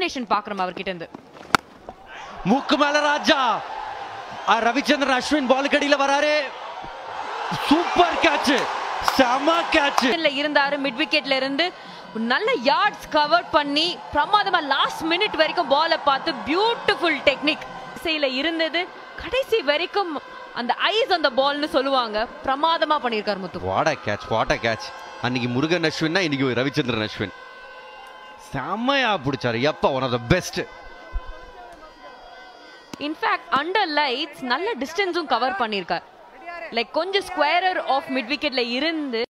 coordination பாக்குறோம் அவர்கிட்ட இருந்து மூக்கு மேல ராஜா ஆ, ரவிச்சந்திரன் அஸ்வின் பாலுக்கு அடியில வராரு சூப்பர் கேட்ச் செம கேட்ச் இல்ல இருந்தாரு மிட் விக்கெட்ல இருந்து ஒரு நல்ல யார்ட்ஸ் கவர் பண்ணி பிரமாதமா லாஸ்ட் மினிட் வரைக்கும் பாலை பார்த்து பியூட்டிஃபுல் டெக்னிக் இசையில இருந்தது கடைசி வரைக்கும் அந்த ஐஸ் அந்த பால்னு சொல்லுவாங்க பிரமாதமா பண்ணியிருக்காரு Muthu what a catch what a catch அன்னைக்கு முருகன் அஸ்வின்னா இன்னைக்கு ரவிச்சந்திரன் அஸ்வின் செம்மையா பிடிச்சாரு எப்ப one of the best in fact under lights நல்ல டிஸ்டன்ஸும் கவர் பண்ணியிருக்கார் லைக் கொஞ்சம் ஸ்கொயரர் ஆஃப் மிட் விக்கெட்ல இருந்து